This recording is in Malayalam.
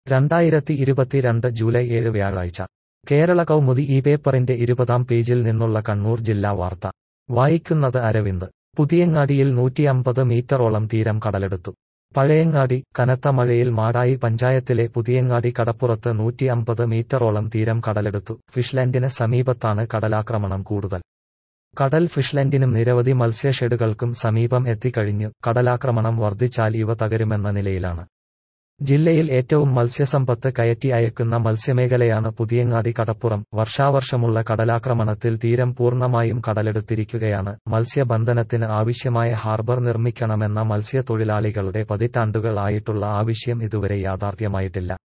രണ്ടായിരത്തി ഇരുപത്തിരണ്ട് ജൂലൈ ഏഴ് വ്യാഴാഴ്ച കേരള കൗമുദി ഈ പേപ്പറിന്റെ ഇരുപതാം പേജിൽ നിന്നുള്ള കണ്ണൂർ ജില്ലാ വാർത്ത വായിക്കുന്നത് അരവിന്ദ് പുതിയങ്ങാടിയിൽ നൂറ്റിയമ്പത് മീറ്ററോളം തീരം കടലെടുത്തു പഴയങ്ങാടി കനത്ത മഴയിൽ മാടായി പഞ്ചായത്തിലെ പുതിയങ്ങാടി കടപ്പുറത്ത് നൂറ്റി അമ്പത് മീറ്ററോളം തീരം കടലെടുത്തു ഫിഷ്ലാൻഡിന് സമീപത്താണ് കടലാക്രമണം കൂടുതൽ കടൽ ഫിഷ്ലാൻഡിനും നിരവധി മത്സ്യഷെഡുകൾക്കും സമീപം എത്തിക്കഴിഞ്ഞു കടലാക്രമണം വർദ്ധിച്ചാൽ ഇവ തകരുമെന്ന നിലയിലാണ് ജില്ലയിൽ ഏറ്റവും മത്സ്യസമ്പത്ത് കയറ്റി അയക്കുന്ന മത്സ്യമേഖലയാണ് പുതിയങ്ങാടി കടപ്പുറം വർഷാവർഷമുള്ള കടലാക്രമണത്തിൽ തീരം പൂർണ്ണമായും കടലെടുത്തിരിക്കുകയാണ് മത്സ്യബന്ധനത്തിന് ആവശ്യമായ ഹാർബർ നിർമ്മിക്കണമെന്ന മത്സ്യത്തൊഴിലാളികളുടെ പതിറ്റാണ്ടുകൾ ആയിട്ടുള്ള ആവശ്യം ഇതുവരെ യാഥാർത്ഥ്യമായിട്ടില്ല